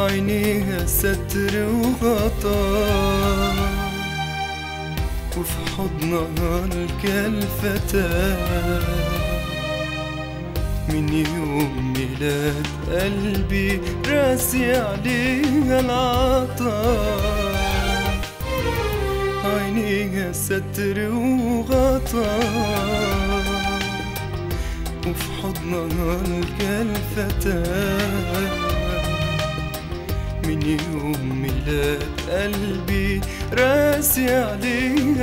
عينيها ستر وغطاء وفي حضنها الكلفتان من يوم ميلاد قلبي راسي عليها العطاء عينيها ستر وغطاء وفي حضنها الكلفتان من يوم ميلاد قلبي راسي عليها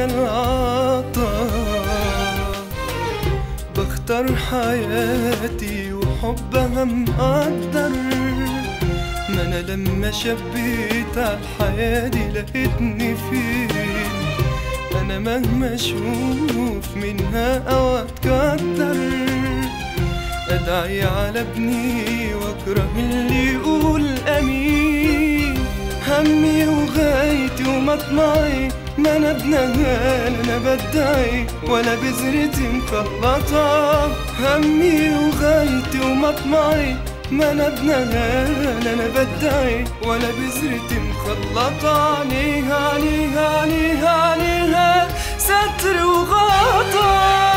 العطاء بختار حياتي وحبها مقدر ما انا لما شبيت على الحياة دي لقيتني فين انا مهما اشوف منها او اتكتر ادعي على ابني واكره اللي يقول امين همي وغايتي ومطمعي ما انا ابنها لا انا بدعي ولا بذرتي مخلطة همي وغايتي ومطمعي ما انا ابنها لا انا بدعي ولا بذرتي مخلطة عليها عليها عليها عليها ستر وغطا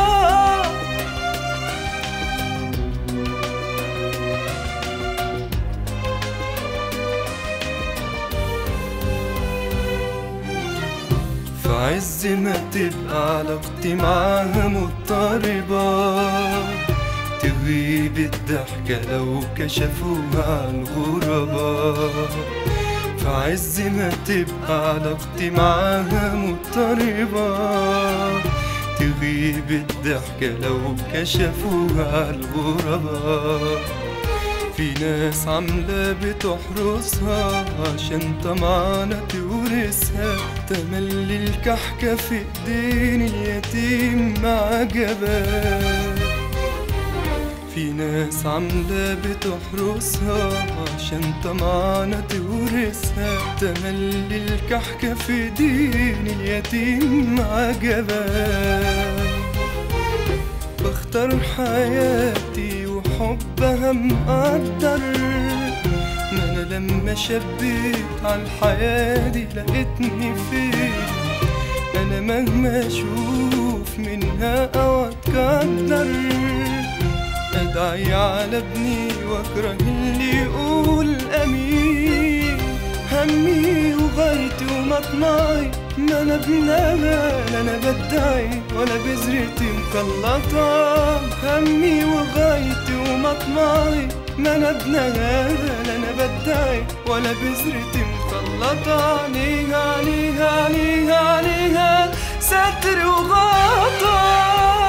في عز ما تبقى علاقتي معاها مضطربة تغيب الضحكة لو كشفوها عن غربة في عز ما تبقى علاقتي معاها مضطربة تغيب الضحكة لو كشفوها عن غربة في ناس عاملة بتحرسها عشان طمعانة تورثها تملي الكحكة في ايدين اليتيم مع جبال في ناس عاملة بتحرسها عشان طمعانة تورثها تملي الكحكة في ايدين اليتيم مع جبال بختار حياتي وحبها مقدر ما انا لما شبيت على الحياة دي لقيتني فين انا مهما اشوف منها او اتقدر ادعي على ابني واكره اللي يقول امين همي وغايتي ومطمعي ما انا ابنها لا انا بدعي ولا بذرتي مخلطة همي وغايتي ومطمعي ما انا ابنها لا انا بدعي ولا بذرتي مخلطة عليها عليها عليها عليها ستر وغطا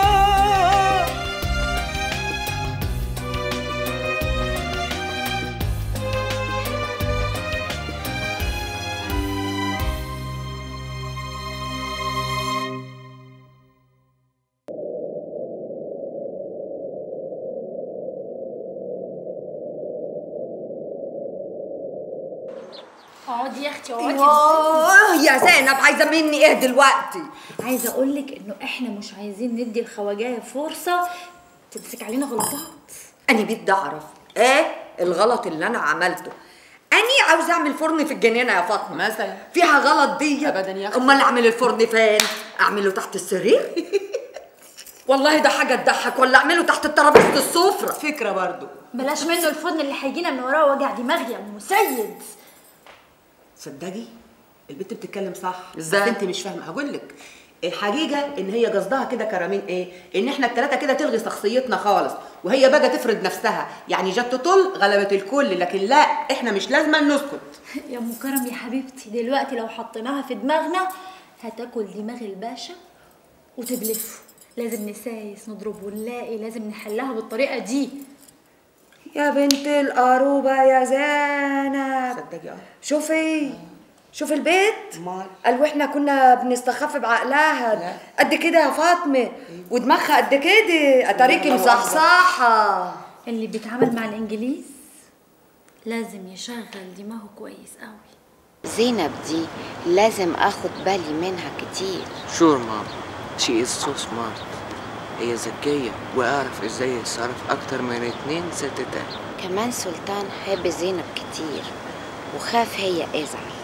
اقعدي يا اختي اقعدي يوه يا زينب عايزه مني ايه دلوقتي عايزه اقول لك انه احنا مش عايزين ندي الخواجايه فرصه تمسك علينا غلطات انا بدي اعرف ايه الغلط اللي انا عملته اني عاوزه اعمل فرن في الجنينه يا فاطمه مثلا فيها غلط دي أبداً يا أختي. امال اعمل الفرن فين اعمله تحت السرير والله ده حاجه تضحك ولا اعمله تحت الترابيزه السفره فكره برضو بلاش منه الفضن اللي هيجينا من وراه وجع دماغ يا ام سيد صدقي البنت بتتكلم صح إزاي؟ بس انت مش فاهمه هقول لك الحقيقه ان هي قصدها كده كرامين ايه ان احنا الثلاثه كده تلغي شخصيتنا خالص وهي بقى تفرض نفسها يعني جت تطل غلبت الكل لكن لا احنا مش لازم نسكت يا ام كرم يا حبيبتي دلوقتي لو حطيناها في دماغنا هتاكل دماغ الباشا وتبلفه لازم نسايس نضرب ونلاقي لازم نحلها بالطريقه دي يا بنت القروبه يا زينب صدقي اه شوفي شوفي البيت امال قال واحنا كنا بنستخف بعقلها لا. قد كده يا فاطمه ودماغها قد كده اتاريكي الله أكبر. مصحصحه اللي بيتعامل مع الانجليز لازم يشغل دماغه كويس قوي زينب دي لازم اخد بالي منها كتير Sure, Mom. She is so smart. هي ذكية وأعرف إزاي يتصرف أكتر من اتنين ستات كمان سلطان حب زينب كتير وخاف هي ازعل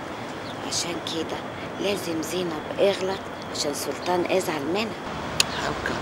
عشان كده لازم زينب اغلط عشان سلطان ازعل منها حبكة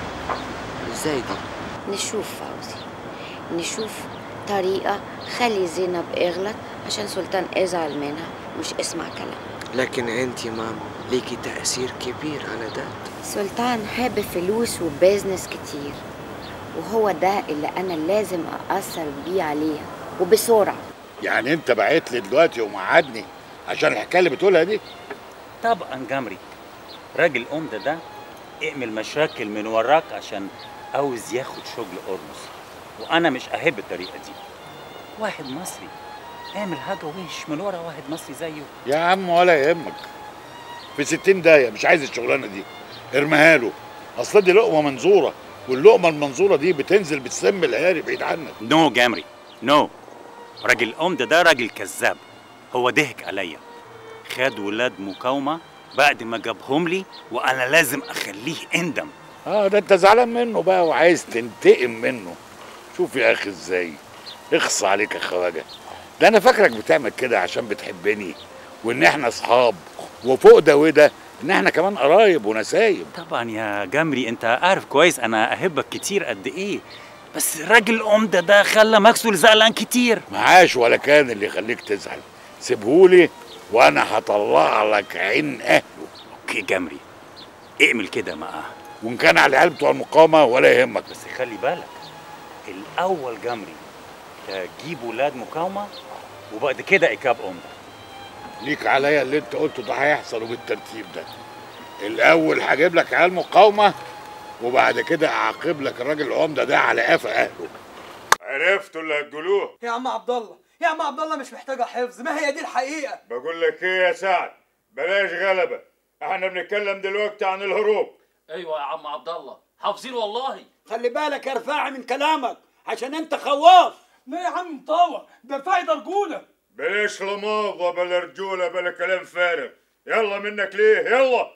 ازاي دي نشوف فوزي نشوف طريقة خلي زينب اغلط عشان سلطان ازعل منها مش اسمع كلام لكن انت يا ماما ليكي تأثير كبير على داد سلطان حابب فلوس وبيزنس كتير وهو ده اللي انا لازم اثر بيه عليها وبسرعه يعني انت بعت لي دلوقتي ومقعدني عشان الحكايه اللي بتقولها دي طبعا جمري راجل أمدة ده اعمل مشاكل من وراك عشان عاوز ياخد شغل أورموس وأنا مش أحب الطريقة دي واحد مصري اعمل حاجة وش من ورا واحد مصري زيه يا عم ولا يهمك في ستين دقيقة مش عايز الشغلانة دي ارميها له اصل دي لقمة منظورة واللقمة المنظورة دي بتنزل بتسم العياري بعيد عنك نو جمري نو راجل أمدة ده راجل كذاب هو ضحك عليا خد ولاد مقاومة بعد ما جابهم لي وأنا لازم أخليه اندم اه ده انت زعلان منه بقى وعايز تنتقم منه شوف يا اخي ازاي اخص عليك يا خواجه ده انا فاكرك بتعمل كده عشان بتحبني وان احنا اصحاب وفوق ده وده ان احنا كمان قرايب ونسايب طبعا يا جمري انت عارف كويس انا احبك كتير قد ايه بس راجل أمدة ده خلى ماكسول زعلان كتير معاش ولا كان اللي يخليك تزعل سيبهولي وانا هطلع لك عين اهله اوكي جمري اعمل كده معاه وان كان على العيال بتوع المقاومه ولا يهمك بس خلي بالك الاول جمري تجيب ولاد مقاومة وبعد كده عقاب أمدة ليك عليا اللي انت قلته ده هيحصل وبالترتيب ده الاول هجيب لك عيال مقاومه وبعد كده اعاقب لك الراجل العمده ده على قفا اهله عرفتوا اللي هتقولوه يا عم عبد الله يا عم عبد الله مش محتاجه حفظ ما هي دي الحقيقه بقول لك ايه يا سعد بلاش غلبه احنا بنتكلم دلوقتي عن الهروب ايوه يا عم عبد الله حافظين والله خلي بالك يا رفاعي من كلامك عشان انت خواف لا يا عم مطاوع ده فايده رجوله بلاش لماضه بلا رجوله بلا كلام فارغ يلا منك ليه يلا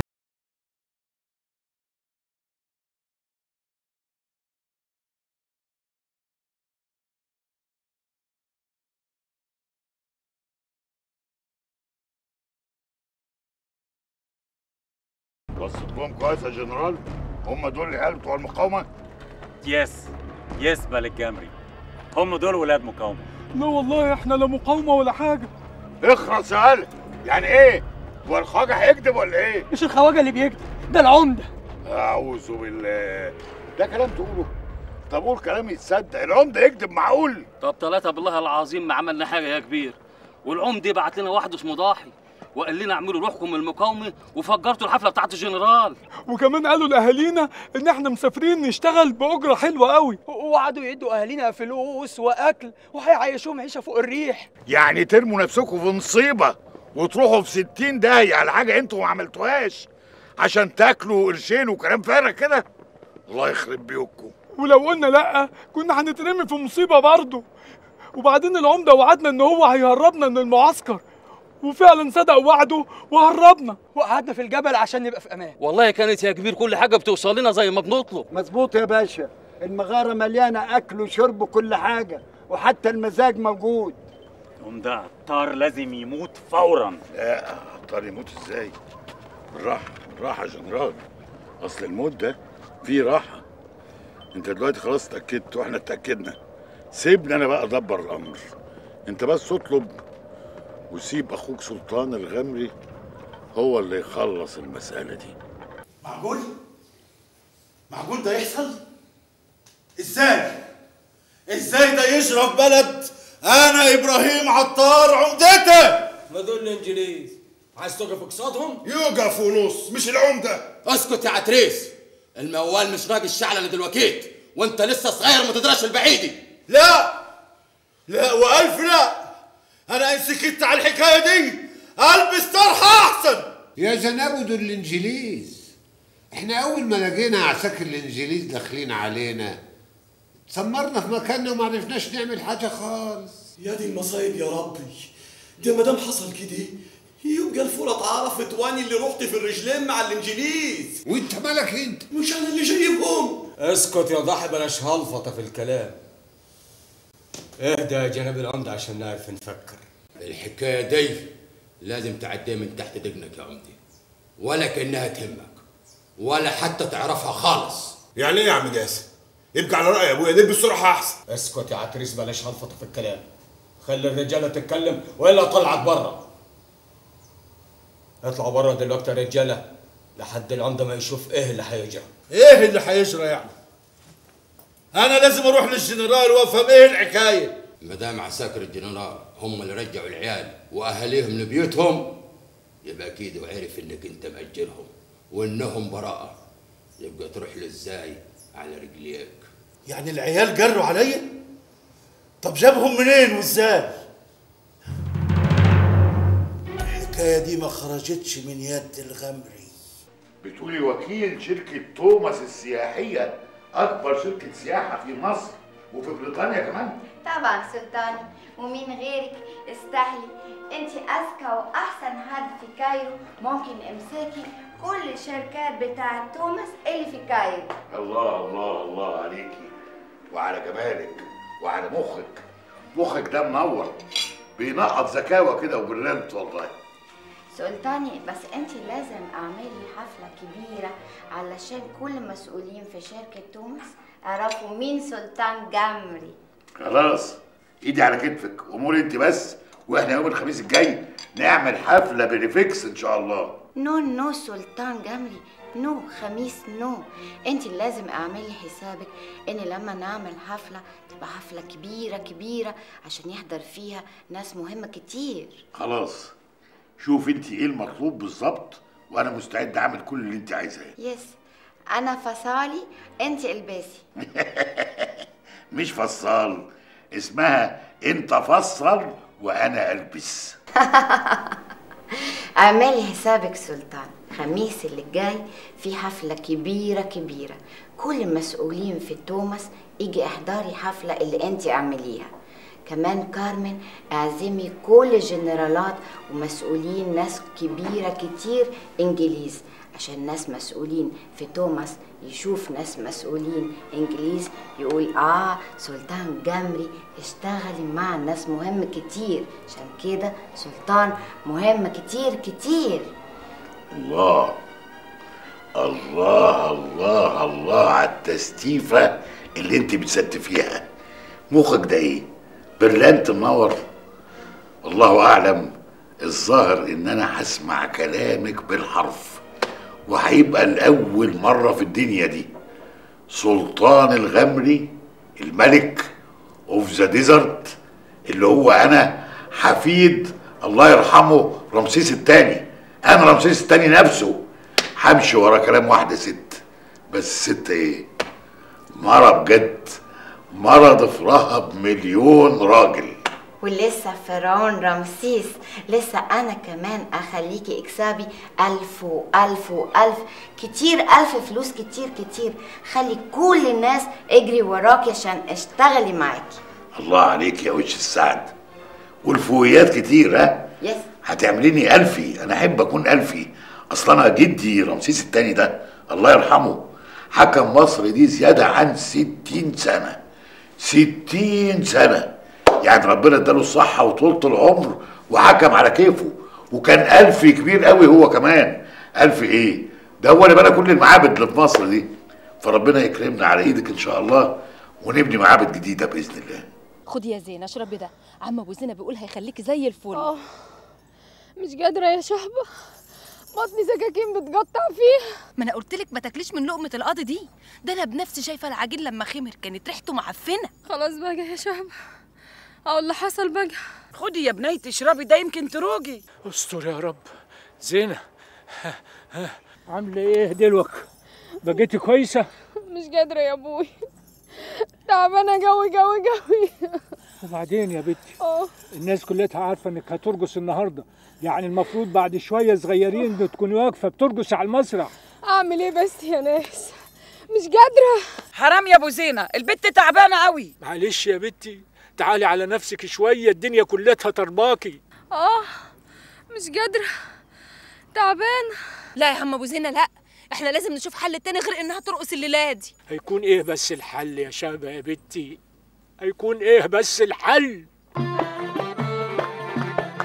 بصيت لهم كويس يا جنرال هم دول العيال بتوع المقاومه يس يس بالك جمري هم دول ولاد مقاومة لا والله احنا لا مقاومه ولا حاجه اخرس يا قلب يعني ايه هو الخواجه هيكذب ولا ايه مش الخواجه اللي بيكتب ده العمده اعوذ بالله ده كلام تقوله طب قول كلام يتصدق العمده يكذب معقول طب ثلاثة بالله العظيم ما عملنا حاجة يا كبير والعمدة بعت لنا واحد اسمه ضاحي وقال لنا اعملوا روحكم المقاومة وفجرتوا الحفلة بتاعت الجنرال وكمان قالوا لاهالينا ان احنا مسافرين نشتغل باجره حلوه قوي وقعدوا يدوا اهالينا فلوس واكل وهيعيشوهم عيشه فوق الريح يعني ترموا نفسكم في مصيبه وتروحوا في ستين داهية على حاجه انتوا ما عملتوهاش عشان تاكلوا قرشين وكلام فارغ كده الله يخرب بيوتكم ولو قلنا لا كنا هنترمي في مصيبه برضه وبعدين العمده وعدنا ان هو هيهربنا من المعسكر وفعلا صدق وعده وهربنا وقعدنا في الجبل عشان نبقى في امان والله كانت يا كبير كل حاجة بتوصل لنا زي ما بنطلب مظبوط يا باشا المغارة مليانة أكل وشرب وكل حاجة وحتى المزاج موجود أمدة عطار لازم يموت فورا لا عطار يموت ازاي بالراحه بالراحه يا جنرال اصل الموت ده فيه راحه انت دلوقتي خلاص اتاكدت واحنا اتاكدنا سيبني انا بقى ادبر الامر انت بس اطلب وسيب اخوك سلطان الغمري هو اللي يخلص المساله دي معقول؟ معقول ده يحصل؟ ازاي؟ ازاي ده يشرف بلد انا ابراهيم عطار عمدته ما دول الانجليز عايز تقف قصادهم؟ يوقف ونص مش العمده اسكت يا عتريس الموال مش راجل شعلة دلوقتي وانت لسه صغير ما تدرش البعيدي لا لا والف لا انا ان سكت على الحكايه دي البس طرحه احسن يا زنابو دول الانجليز احنا اول ما لقينا عساكر الانجليز داخلين علينا سمرنا في مكاننا وما عرفناش نعمل حاجه خالص يا دي المصايب يا ربي ده ما دام حصل كده يبقى الفرط عرفت واني اللي رحت في الرجلين مع الانجليز وانت مالك انت مش انا اللي جايبهم اسكت يا ضحي بلاش هلفطه في الكلام اهدى يا جناب العمدة عشان نعرف نفكر الحكايه دي لازم تعديها من تحت دقنك يا عمدي ولا كانها تهمك ولا حتى تعرفها خالص يعني ايه يا عم جاسم يبقى على راي ابويا نلبس صراحه احسن اسكت يا عتريس بلاش هلفطه في الكلام خلي الرجاله تتكلم والا اطلعك بره اطلعوا بره دلوقتي يا رجاله لحد العمده ما يشوف ايه اللي هيجرى ايه اللي هيجرى يعني انا لازم اروح للجنرال وافهم ايه الحكايه مدام عساكر الجنرال هم اللي رجعوا العيال واهاليهم لبيوتهم يبقى اكيد وعرف انك انت مأجرهم وانهم براءة يبقى تروح له ازاي على رجليك يعني العيال جروا عليا طب جابهم منين وازاي الحكايه دي ما خرجتش من يد الغمري بتقولي وكيل شركة توماس السياحية أكبر شركة سياحة في مصر وفي بريطانيا كمان طبعا سلطاني ومين غيرك استاهلي انت اذكى واحسن حد في كايرو ممكن امسكي كل الشركات بتاعت توماس اللي في كايرو الله الله الله عليكي وعلى جمالك وعلى مخك مخك ده منور بينقط ذكاوة كده وبرنت والله سلطاني بس انت لازم اعملي حفلة كبيرة علشان كل المسؤولين في شركة توماس يعرفوا مين سلطان جمري خلاص ايدي على كتفك اموري انت بس واحنا يوم الخميس الجاي نعمل حفلة بريفكس ان شاء الله نو نو سلطان جمري نو خميس نو انت لازم اعملي حسابك ان لما نعمل حفلة تبقى حفلة كبيرة كبيرة عشان يحضر فيها ناس مهمة كتير خلاص شوف انت ايه المطلوب بالظبط وانا مستعد اعمل كل اللي انت عايزاه يس انا فصالي انت البسي مش فصال اسمها انت فصل وانا البس اعملي حسابك سلطان خميس اللي جاي في حفلة كبيرة كبيرة كل المسؤولين في توماس يجي احضري حفلة اللي انت اعمليها كمان كارمن اعزمي كل الجنرالات ومسؤولين ناس كبيرة كتير انجليز عشان ناس مسؤولين في توماس يشوف ناس مسؤولين انجليز يقول اه سلطان جمري اشتغلي مع ناس مهم كتير عشان كده سلطان مهم كتير كتير الله الله الله الله على التستيفة اللي انت بتستفيها مخك ده ايه برلانت منور الله اعلم الظاهر ان انا هسمع كلامك بالحرف وهيبقى الاول مرة في الدنيا دي سلطان الغمري الملك اوف ذا ديزرت اللي هو انا حفيد الله يرحمه رمسيس الثاني انا رمسيس الثاني نفسه همشي ورا كلام واحده ست بس ست ايه مرة بجد مرة ضفرها بمليون راجل ولسه فرعون رمسيس لسه انا كمان اخليكي اكسبي الف والف والف كتير الف فلوس كتير كتير خلي كل الناس اجري وراكي عشان اشتغلي معاكي الله عليك يا وش السعد والفوقيات كتير ها يس هتعمليني ألفي أنا أحب أكون ألفي أصل أنا جدي رمسيس التاني ده الله يرحمه حكم مصر دي زيادة عن ستين سنة ستين سنة يعني ربنا اداله الصحة وطولة العمر وحكم على كيفه وكان ألفي كبير قوي هو كمان ألفي إيه ده هو اللي بنى كل المعابد اللي في مصر دي فربنا يكرمنا على إيدك إن شاء الله ونبني معابد جديدة بإذن الله خدي يا زينة اشربي ده عم ابو زينة بيقول هيخليكي زي الفل اه مش قادرة يا شهبة بطني سكاكين بتقطع فيها ما انا قلت لك ما تاكليش من لقمه القاضي دي ده انا بنفسي شايفه العجين لما خمر كانت ريحته معفنه خلاص بقى يا شهبة اقول اللي حصل بقى خدي يا بنيتي اشربي ده يمكن تروجي استر يا رب زينة عاملة ايه دلوك بقيتي كويسة مش قادرة يا ابوي تعبانة قوي قوي قوي وبعدين يا بنتي اه الناس كلها عارفة انك هترقص النهاردة يعني المفروض بعد شوية صغيرين تكوني واقفة بترقص على المسرح اعمل ايه بس يا ناس مش قادرة حرام يا ابو زينه البت تعبانه قوي معلش يا بنتي تعالي على نفسك شوية الدنيا كلها ترباكي اه مش قادرة تعبان لا يا عم ابو زينة لا احنا لازم نشوف حل تاني غير انها ترقص الليله دي هيكون ايه بس الحل يا شابة يا بنتي هيكون ايه بس الحل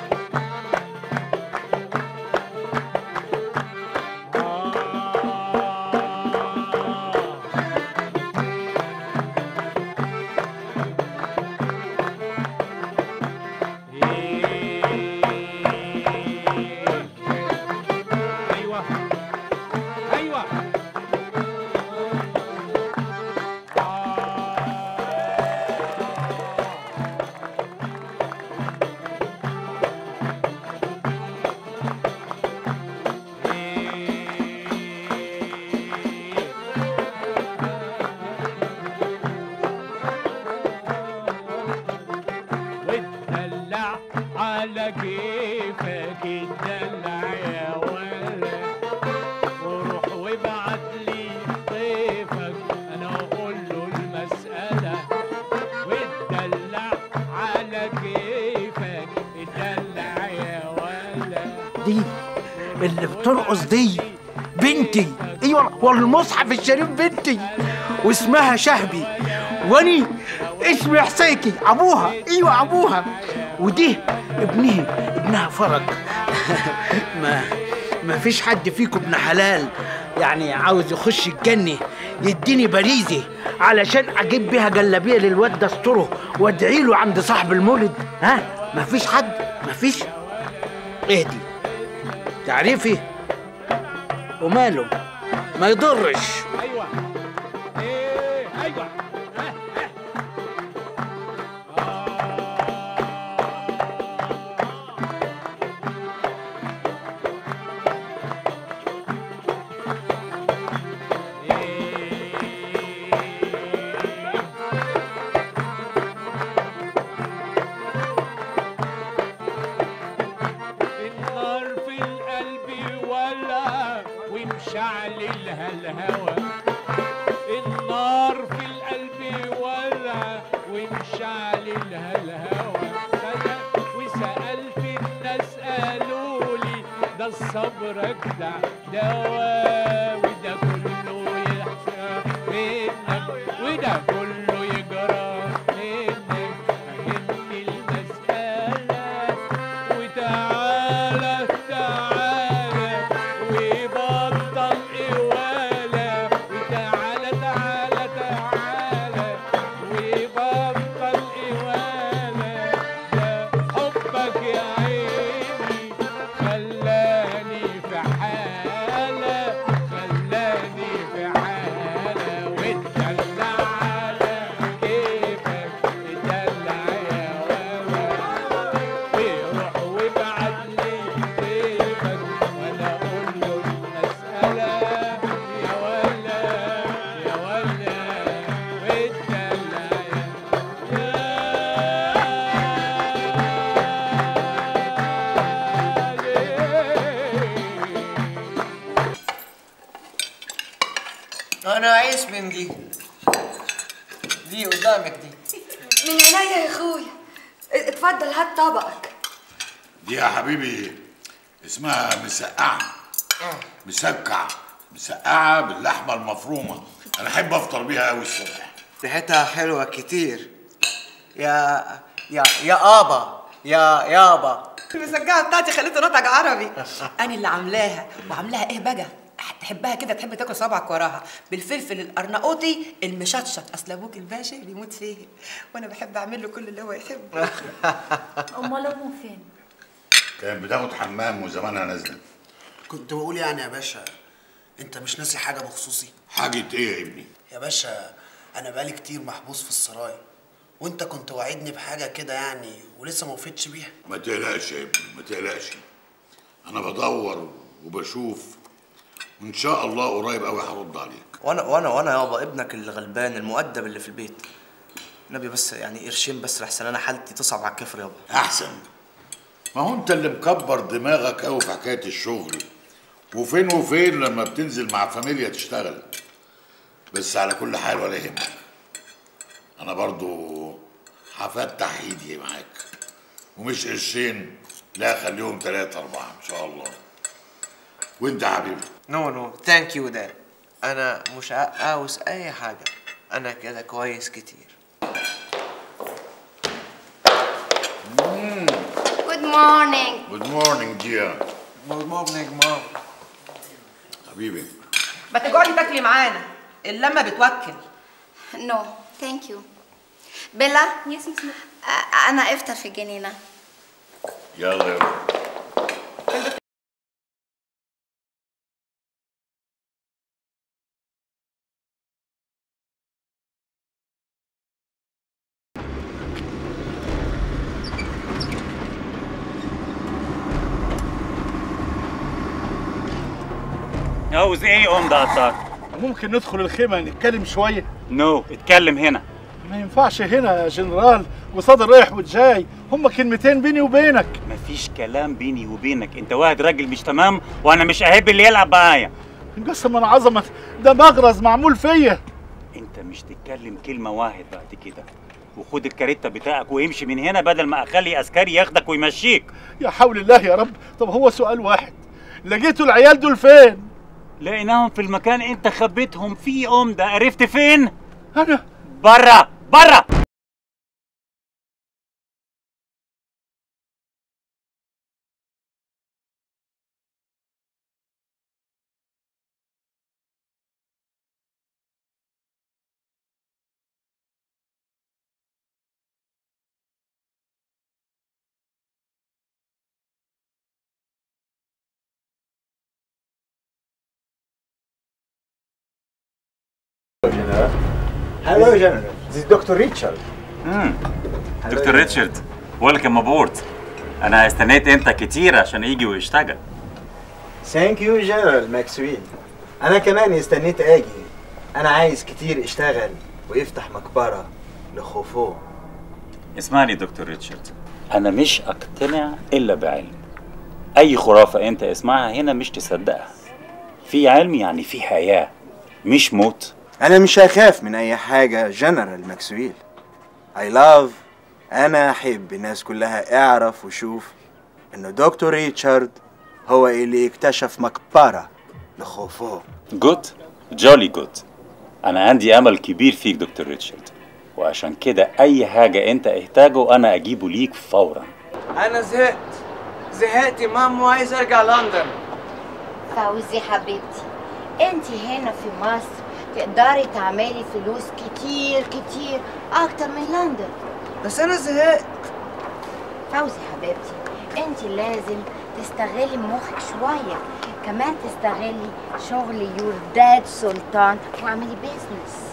اللي بترقص دي بنتي ايوه والمصحف الشريف بنتي واسمها شهبي واني اسمي حسيكي ابوها ايوه ابوها ودي ابنها ابنها فرج ما ما فيش حد فيكم ابن حلال يعني عاوز يخش الجنة يديني باريزي علشان اجيب بيها جلابيه للواد ده استره وادعي له عند صاحب المولد ها ما فيش حد ما فيش اهدي تعرفي وماله ما يضرش ايوه ايه ايوه النار في القلب ولا ومشعللها الهوى النار في القلب ولا ومشعللها الهوى فأنا وسألت الناس قالوا لي ده الصبر أجدع دواء وده كله يحصى منك وده كله يجرى منك فهمني المسألة وتعالى تعالى وبطل إوالة وتعالى تعالى تعالى وبطل إوالة ده حبك يا عيني خلاني في حالة خلاني في حالة واتدلع على كيفك اتدلع يا ولد ويروح ويبعت لي كيفك وانا اقول له المسألة يا ولا يا ولا واتدلع انا عايش من دي دي قدامك دي من عينيا يا اخويا اتفضل هات طبقك دي يا حبيبي اسمها مسقعة مسكع مسقعة باللحمة المفرومة أنا أحب أفطر بيها أوي الصبح ريحتها حلوة كتير يا يا يا ابا يا يابا المسجعه بتاعتي خليته نطق عربي انا اللي عاملاها وعاملاها ايه بقى تحبها كده تحب تاكل صبعك وراها بالفلفل الارناؤوطي المشطشط اصل ابوك الباشا بيموت فيه وانا بحب اعمل له كل اللي هو يحبه امال امه فين كانت بتاخد حمام وزمانها نازلة كنت بقول يعني يا باشا انت مش ناسي حاجه بخصوصي حاجة إيه يا ابني؟ يا باشا انا بقالي كتير محبوس في السراي وانت كنت وعدني بحاجه كده يعني ولسه ما وفيتش بيها ما تقلقش يا ابني ما تقلقش أنا بدور وبشوف وإن شاء الله قريب أوي هرد عليك وانا وانا وانا يابا ابنك اللي غلبان المؤدب اللي في البيت نبي بس يعني قرشين بس لحسن انا حالتي تصعب على الكفر يابا أحسن ما هو أنت اللي مكبر دماغك أوي في حكاية الشغل وفين وفين لما بتنزل مع فاميليا تشتغل بس على كل حال ولا يهمك أنا برضو هفتح إيدي معاك ومش قرشين لا خليهم تلاتة أربعة إن شاء الله وأنت يا حبيبي نو نو ثانك يو داد انا مش عاوز اي حاجه انا كده كويس كتير جود مورنينج جود مورنينج ديا جود مورنينج مام حبيبي ما تقعدي تاكلي معانا اللمه بتوكل نو ثانك يو بيلا يس انا افطر في الجنينه يلا يلا عاوز ايه يا ام ده عطار ممكن ندخل الخيمه نتكلم شويه نو اتكلم هنا ما ينفعش هنا يا جنرال وصادر رايح وجاي هما كلمتين بيني وبينك مفيش كلام بيني وبينك انت واحد راجل مش تمام وانا مش احب اللي يلعب معايا قسما من عظمه ده مغرز معمول فيا انت مش تتكلم كلمه واحد بعد كده وخد الكاريتا بتاعك وامشي من هنا بدل ما اخلي عسكري ياخدك ويمشيك يا حول الله يا رب طب هو سؤال واحد لقيتوا العيال دول فين لقيناهم في المكان انت خبيتهم فيه أم ده عرفت فين انا برا برا Hello, General. This is Dr. Richard. امم دكتور ريتشارد ويلكم ابورد انا استنيت انت كتير عشان يجي ويشتغل Thank you, General Maxwell. أنا كمان استنيت آجي. أنا عايز كتير اشتغل ويفتح مقبرة لخوفو. اسمعني دكتور ريتشارد انا مش اقتنع الا بعلم اي خرافه انت اسمعها هنا مش تصدقها في علم يعني في حياه مش موت أنا مش هخاف من أي حاجة جنرال ماكسويل. I love أنا أحب الناس كلها اعرف وشوف إنه دكتور ريتشارد هو اللي اكتشف مقبرة لخوفو. جود جولي جود انا عندي امل كبير فيك دكتور ريتشارد وعشان كده اي حاجه انت احتاجه انا اجيبه ليك فورا انا زهقت زهقت يا ماما وعايز ارجع لندن فوزي حبيبتي انت هنا في مصر تقدري تعملي فلوس كتير كتير اكتر من لندن بس انا زهقت فوزي حبيبتي انت لازم تستغلي مخك شوية كمان تستغلي شغل يور داد سلطان واعملي بيزنس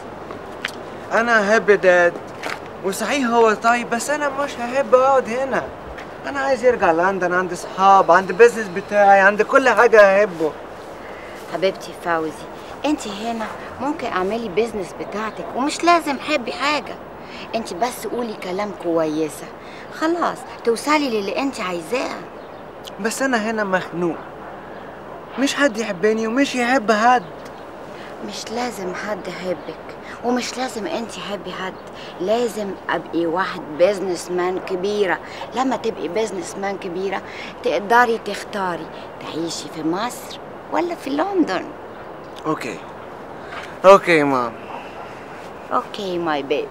انا احب داد وصحيح هو طيب بس انا مش هحب اقعد هنا انا عايز ارجع لندن عندي صحاب عندي بيزنس بتاعي عندي كل حاجه احبه حبيبتي فوزي انت هنا ممكن اعملي بيزنس بتاعتك ومش لازم حبي حاجة انت بس قولي كلام كويسة خلاص توصلي للي انت عايزاه بس انا هنا مخنوق مش حد يحبني ومش يحب حد مش لازم حد يحبك ومش لازم انت تحبي حد لازم ابقي واحد بيزنس مان كبيرة لما تبقي بيزنس مان كبيرة تقدري تختاري تعيشي في مصر ولا في لندن اوكي اوكي مام اوكي ماي بيبي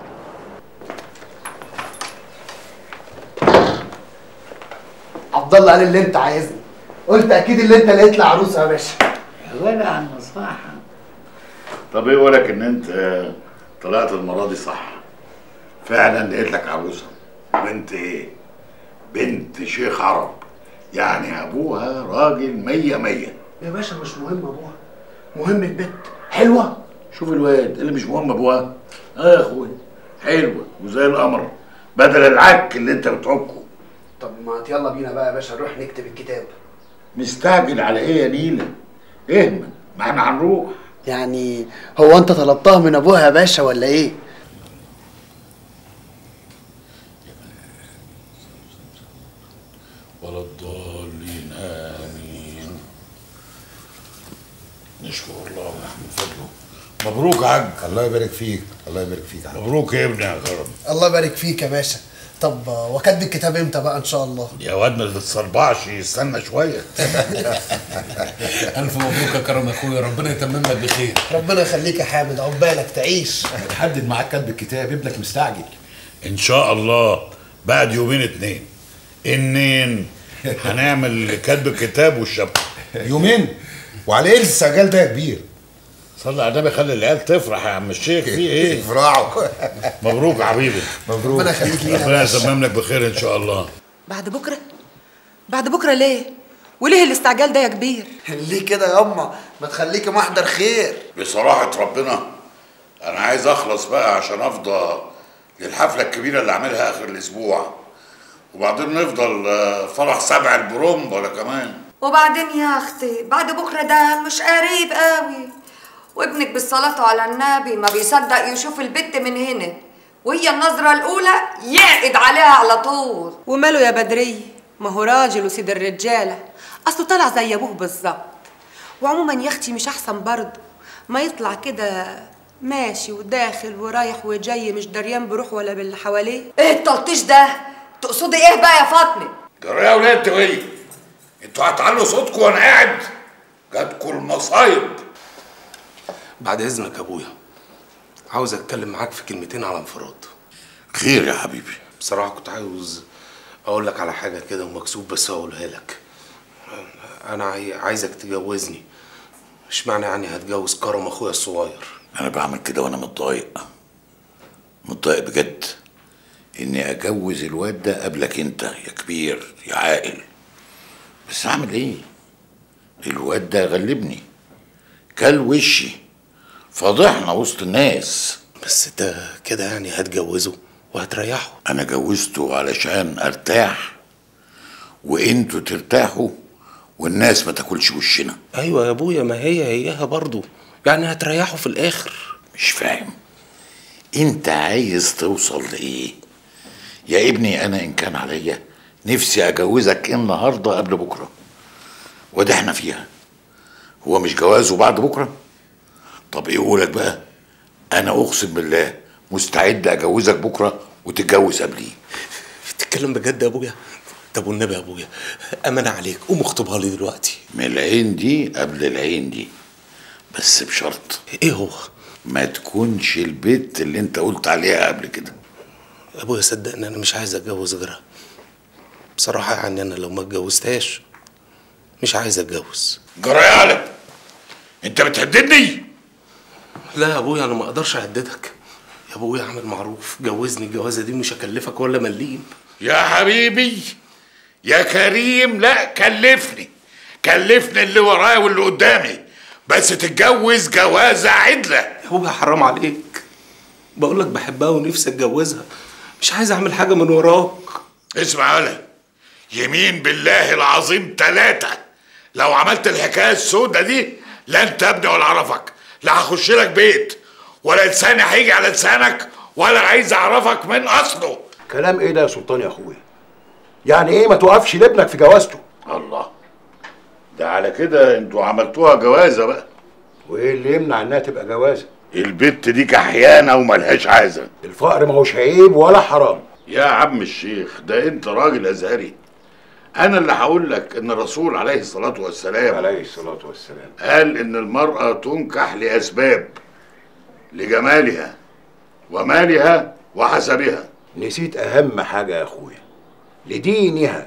عبد الله قال اللي انت عايزني قلت اكيد اللي انت لقيت لي عروسه يا باشا ولا عن مصلحة طب ايه ولك ان انت آه، طلعت المرة دي صح فعلا لقيت لك عروسة بنت ايه بنت شيخ عرب يعني ابوها راجل مية مية يا باشا مش مهم ابوها مهم البت حلوه شوف الواد اللي مش مهم ابوها اه يا اخويا حلوة وزي القمر بدل العك اللي انت بتعكه طب ما يلا بينا بقى يا باشا نروح نكتب الكتاب مستعجل على ايه يا نيلة اهمل ما احنا هنروح يعني هو انت طلبتها من ابوها يا باشا ولا ايه ولا الضالين امين نشكر الله من فضله مبروك يا حاج الله يبارك فيك الله يبارك فيك يا حاج. مبروك يا ابني يا كرم الله يبارك فيك يا باشا طب آه، وكاتب الكتاب امتى بقى ان شاء الله يا واد ما تتصربعش استنى شويه الف مبروك يا كرم اخويا ربنا يتمم لك بخير ربنا يخليك يا حامد عقبالك تعيش حدد معاك كاتب الكتاب ابنك مستعجل ان شاء الله بعد يومين اتنين انين هنعمل كتب الكتاب والشبكه يومين وعلى ايه السجال ده يا كبير صلي على النبي خلي العيال تفرح يا عم الشيخ في ايه يفرحوا مبروك يا حبيبي مبروك ربنا يخليك لينا يا ربنا باشا. يتمم لك بخير ان شاء الله بعد بكره بعد بكره ليه وليه الاستعجال ده يا كبير ليه كده يا اما ما تخليكي محضر خير بصراحة ربنا أنا عايز أخلص بقى عشان أفضى للحفلة الكبيرة اللي أعملها آخر الأسبوع وبعدين نفضل آه، فرح سبع البروم ولا كمان وبعدين يا اختي بعد بكره ده مش قريب قوي وابنك بالصلاة على النبي ما بيصدق يشوف البت من هنا وهي النظرة الأولى يعقد عليها على طول وماله يا بدرية ما هو راجل وسيد الرجالة أصله طلع زي أبوه بالظبط وعموما يا أختي مش أحسن برضه ما يطلع كده ماشي وداخل ورايح وجاي مش دريان بروح ولا باللي حواليه ايه التلطيش ده تقصدي ايه بقى يا فاطمه جرى يا ولاد وهي انتوا هتعلوا صوتكم وانا قاعد جاتكم المصايب بعد اذنك يا ابويا عاوز اتكلم معاك في كلمتين على انفراد خير يا حبيبي بصراحه كنت عاوز اقول لك على حاجه كده ومكسوف بس اقولها لك انا عاي- عايزك تجوزني مش معنى يعني هتجوز كرم اخويا الصغير انا بعمل كده وانا متضايق متضايق بجد اني اجوز الواد ده قبلك انت يا كبير يا عاقل بس اعمل ايه الواد ده غلبني كل وشي فضحنا وسط الناس بس انت كده يعني هتجوزه وهتريحه انا جوزته علشان ارتاح وانتوا ترتاحوا والناس ما تاكلش وشنا ايوه يا ابويا ما هي هيها برضو يعني هتريحه في الاخر مش فاهم انت عايز توصل لايه يا ابني انا ان كان عليا نفسي اجوزك النهارده قبل بكره وده احنا فيها هو مش جوازه بعد بكره طب ايه قولك بقى انا اقسم بالله مستعد اجوزك بكره وتتجوز قبليه بتتكلم بجد يا ابويا طب والنبي يا ابويا امانه عليك قوم اخطبها لي دلوقتي من العين دي قبل العين دي بس بشرط ايه هو ما تكونش البت اللي انت قلت عليها قبل كده يا ابويا صدقني انا مش عايز اتجوز غيرها بصراحه يعني انا لو ما اتجوزتهاش مش عايز اتجوز جرى يا قلب انت بتهددني لا يا ابويا انا ما اقدرش اهددك يا ابويا اعمل معروف جوزني الجوازه دي مش هكلفك ولا مليم يا حبيبي يا كريم لا كلفني كلفني اللي ورايا واللي قدامي بس تتجوز جوازة عدلة يا ابويا حرام عليك بقول لك بحبها ونفسي اتجوزها مش عايز اعمل حاجه من وراك اسمع يالا يمين بالله العظيم ثلاثة لو عملت الحكاية السودة دي لا انت ابني ولا اعرفك لا هخش لك بيت ولا لساني هيجي على لسانك ولا عايز اعرفك من اصله كلام ايه ده يا سلطان يا اخويا يعني ايه ما توقفش لابنك في جوازته الله ده على كده انتوا عملتوها جوازة بقى وايه اللي يمنع انها تبقى جوازه البت دي كحيانة وملهاش عازة الفقر ما هوش عيب ولا حرام يا عم الشيخ ده انت راجل ازهري انا اللي هقول لك ان الرسول عليه الصلاة والسلام عليه الصلاة والسلام قال ان المرأة تنكح لاسباب لجمالها ومالها وحسبها نسيت اهم حاجه يا اخويا لدينها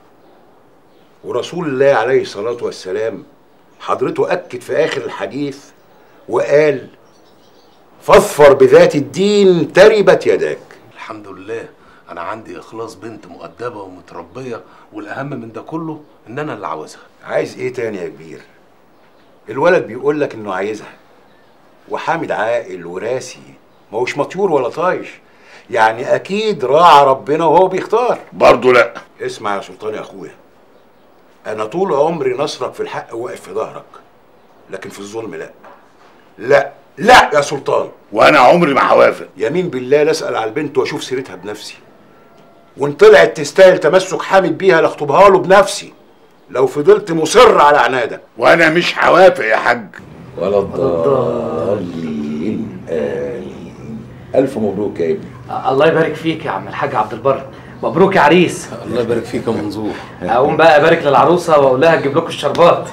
ورسول الله عليه الصلاه والسلام حضرته اكد في اخر الحديث وقال فاظفر بذات الدين تربت يداك الحمد لله انا عندي اخلاص بنت مؤدبه ومتربيه والاهم من ده كله ان انا اللي عاوزها عايز ايه تاني يا كبير الولد بيقول لك انه عايزها وحامد عاقل وراسي ما هوش مطيور ولا طايش يعني اكيد راعى ربنا وهو بيختار برضه لا اسمع يا سلطان يا اخويا انا طول عمري نصرك في الحق واقف في ظهرك لكن في الظلم لا لا لا يا سلطان وانا عمري ما هوافق يمين بالله لا اسال على البنت واشوف سيرتها بنفسي وان طلعت تستاهل تمسك حامد بيها لاخطبها له بنفسي لو فضلت مصر على عنادك وانا مش هوافق يا حاج ولا الضالين آمين ألف مبروك يا ابني الله يبارك فيك يا عم الحاج عبد البر مبروك يا عريس الله يبارك فيك يا منظور اقوم بقى ابارك للعروسه واقول لها تجيب لكم الشربات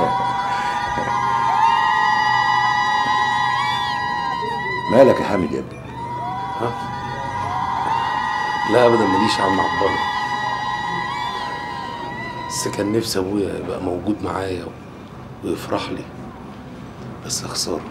مالك يا حامد يا ابني لا ابدا ماليش يا عم عبد الله بس كان نفسي ابويا يبقى موجود معايا ويفرح لي بس خساره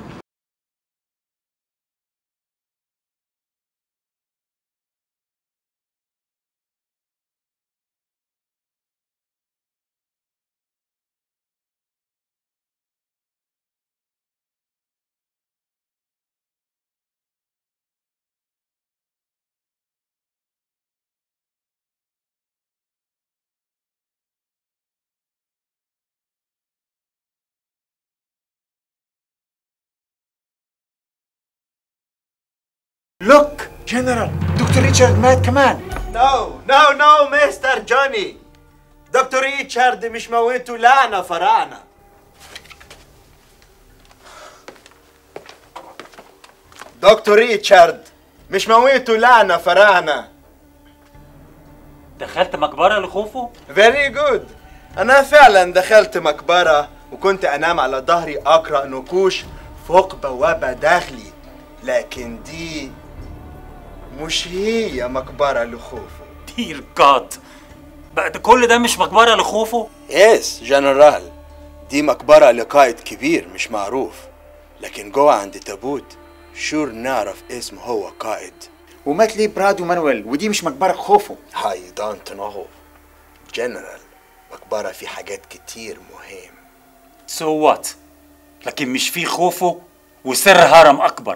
لوك جنرال دكتور ريتشارد مات كمان نو نو نو مستر جوني دكتور ريتشارد مش موته لعنة فراعنة دكتور ريتشارد مش موته لعنة فراعنة دخلت مقبرة لخوفه؟ فيري جود أنا فعلا دخلت مقبرة وكنت أنام على ظهري أقرأ نقوش فوق بوابة داخلي لكن دي مش هي مقبرة لخوفو دير جاد بعد كل ده مش مقبرة لخوفه؟ يس جنرال دي مقبرة لقائد كبير مش معروف لكن جوه عند تابوت شور نعرف اسم هو قائد ومات ليه برادو مانويل ودي مش مقبرة خوفو هاي دونت نو جنرال مقبرة في حاجات كتير مهم سو وات لكن مش في خوفه وسر هرم أكبر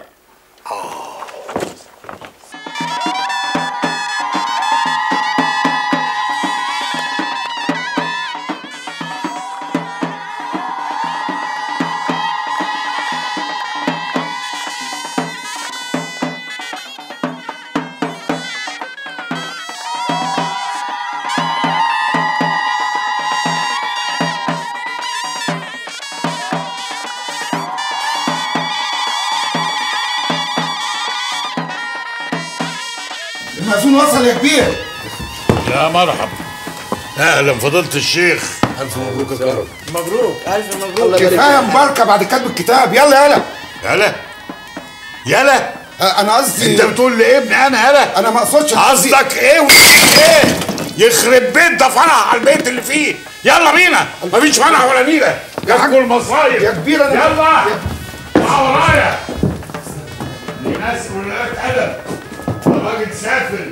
المأذون وصل يا كبير يا مرحبا اهلا فضيلة الشيخ الف مبروك يا كرم مبروك الف مبروك كفايه مباركه بعد كتب الكتاب يلا يلا يلا يلا انا قصدي انت بتقول لابني انا يلا انا ما اقصدش قصدك ايه و- ايه يخرب بيت ده فرح على البيت اللي فيه يلا بينا مفيش فرح ولا نيله جاتكوا المصايب يا كبير انا يلا تعال ورايا دي ناس ولاد ادب الراجل سافل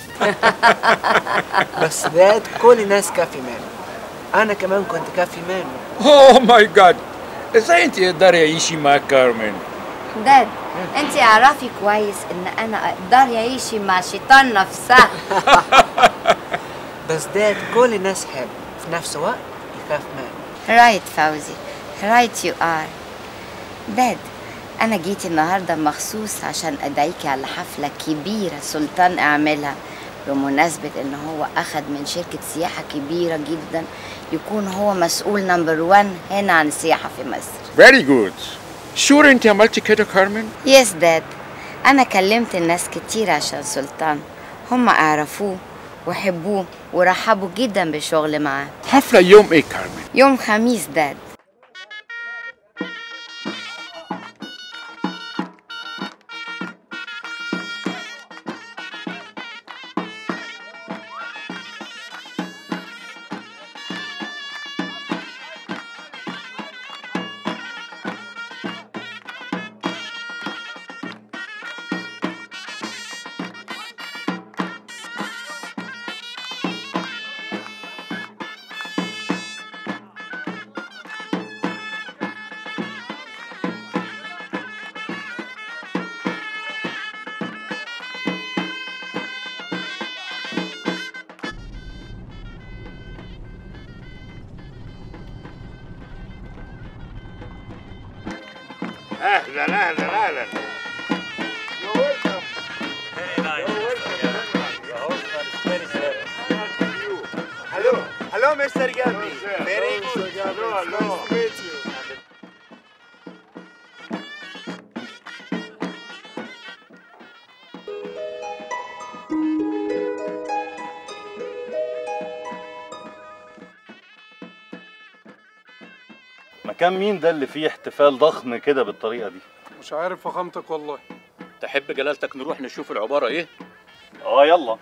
بس ده كل الناس كافي منه انا كمان كنت كافي منه اوه ماي جاد ازاي انت تقدري يعيشي مع كارمن داد انت اعرفي كويس ان انا اقدر يعيشي مع شيطان نفسها بس ده كل الناس حب في نفس الوقت يخاف منه رايت فوزي رايت يو ار داد انا جيت النهارده مخصوص عشان ادعيكي على حفله كبيره سلطان اعملها بمناسبة ان هو اخد من شركة سياحة كبيرة جدا يكون هو مسؤول نمبر وان هنا عن السياحة في مصر فيري جود شور انت عملتي كده كارمن يس داد انا كلمت الناس كتير عشان سلطان هم اعرفوه وحبوه ورحبوا جدا بالشغل معاه حفلة يوم ايه كارمن يوم خميس داد اهلا اهلا اهلا Hello, hello, Mr. Gabby. Very good. Hello, hello. مكان مين ده اللي فيه احتفال ضخم كده بالطريقة دي؟ مش عارف فخامتك والله تحب جلالتك نروح نشوف العبارة ايه؟ اه يلا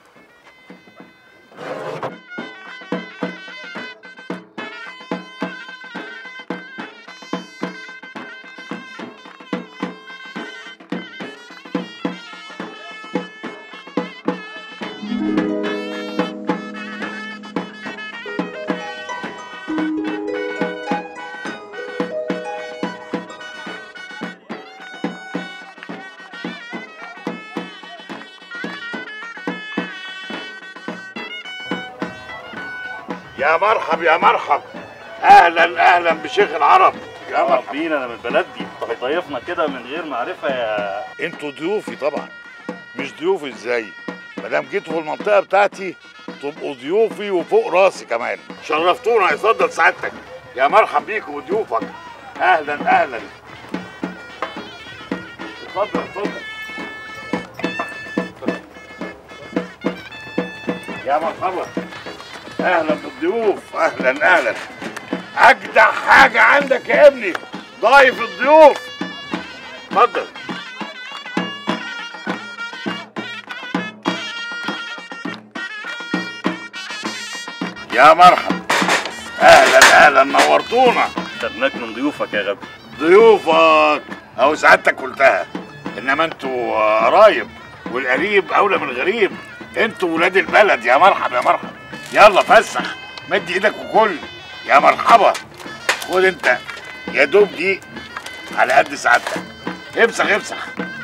يا مرحب يا مرحب اهلا اهلا بشيخ العرب يا مرحب بينا انا من بلدي طب ضيفنا كده من غير معرفة يا انتوا ضيوفي طبعا مش ضيوفي ازاي ما دام جيتوا في المنطقه بتاعتي تبقوا ضيوفي وفوق راسي كمان شرفتونا يصدق سعادتك يا مرحب بيكم وضيوفك اهلا اهلا اتفضل اتفضل يا مرحبا اهلا بالضيوف اهلا اهلا اجدع حاجه عندك يا ابني ضايف الضيوف اتفضل يا مرحبا اهلا اهلا نورتونا خدناك من ضيوفك يا غبي ضيوفك او سعادتك قلتها انما انتوا قرايب والقريب اولى من الغريب انتوا ولاد البلد يا مرحبا يا مرحبا يلا فسخ مد ايدك وكل يا مرحبا خد انت يا دوب دي على قد سعادتك امسح امسح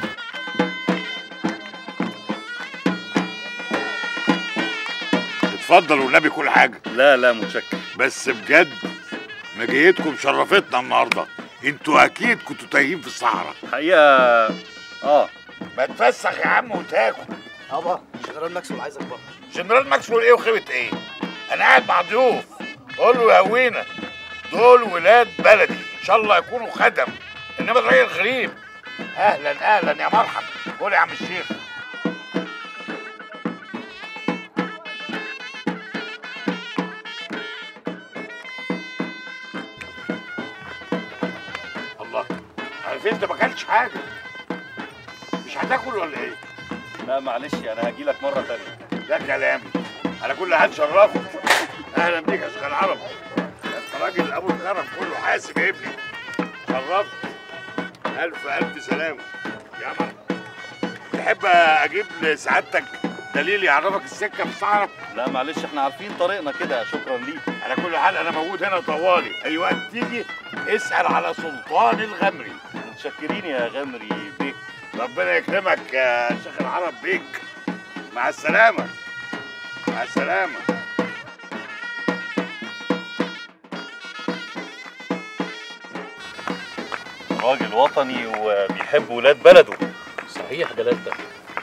اتفضل والنبي كل حاجه لا لا متشكر بس بجد مجيتكم شرفتنا النهارده انتوا اكيد كنتوا تايهين في الصحراء حقيقه اه ما تفسخ يا عم وتاكل يابا جنرال ماكسويل عايزك بره جنرال ماكسويل ايه وخيبه ايه انا قاعد مع ضيوف قول له يا هوينا دول ولاد بلدي ان شاء الله يكونوا خدم انما ده راجل غريب اهلا اهلا يا مرحبا قول يا عم الشيخ الله عارف انت ما اكلتش حاجه مش هتاكل ولا ايه لا معلش انا هاجي لك مره تانية ده كلام على كل حال شرفت اهلا بيك يا شيخ العرب انت راجل ابو الكرم كله حاسب يا ابني شرفت الف الف سلامه يا مرحبا تحب اجيب لسعادتك دليل يعرفك السكه في الصحراء لا معلش احنا عارفين طريقنا كده شكرا ليك على كل حال انا موجود هنا طوالي اي وقت تيجي اسال على سلطان الغمري متشكرين يا غمري بيك ربنا يكرمك يا شيخ العرب بيك مع السلامه مع السلامه راجل وطني وبيحب ولاد بلده صحيح جلالتك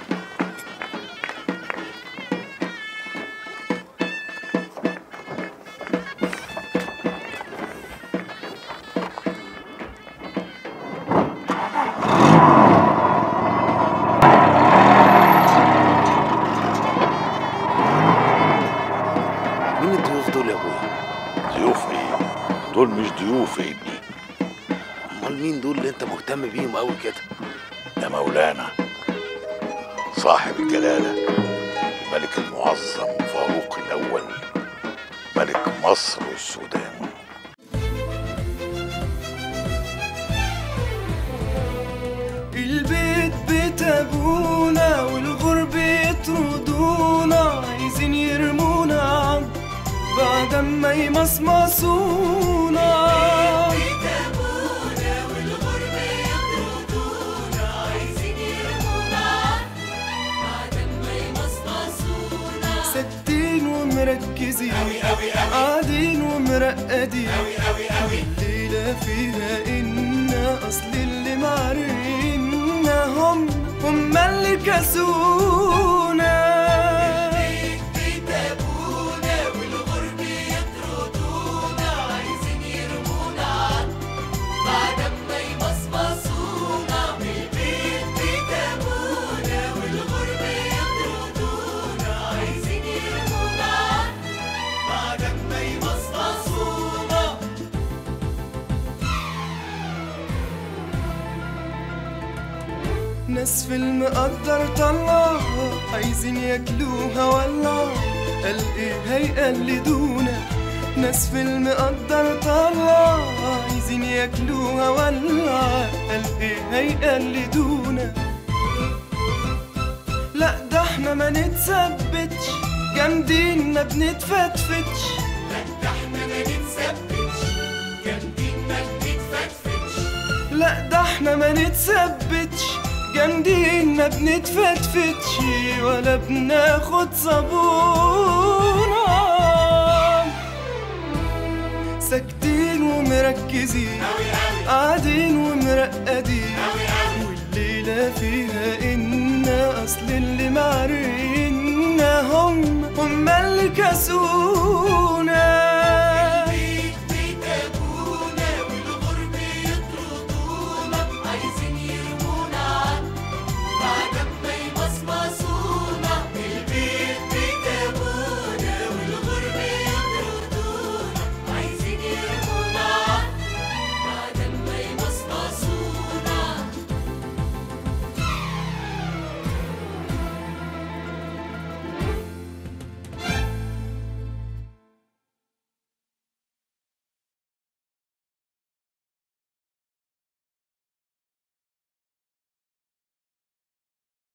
مين الضيوف دول يا ابويا؟ ضيوف ايه؟ دول مش ضيوف يا ابني امال مين دول اللي انت مهتم بيهم قوي كده؟ ده مولانا صاحب الجلالة الملك المعظم فاروق الأول ملك مصر والسودان البيت بيت ابونا والغرب يطردونا عايزين يرمونا عم بعد ما يمصمصونا ثابتين ومركزين قاعدين ومرقدين الليلة فيها إنا أصل اللي معرينا هم هم اللي كسونا ناس في المقدر طلع عايزين ياكلوها ولا قال ايه هيقلدونا ناس في المقدر طلع عايزين ياكلوها ولا قال ايه هيقلدونا لا ده احنا ما نتثبتش جامدين ما بنتفتفتش لا ده احنا ما نتثبتش جامدين ما بنتفتفتش ولا بناخد صابونة ساكتين ومركزين قاعدين ومرقدين والليلة فيها إنا أصل اللي معرينا هم هم اللي كسونا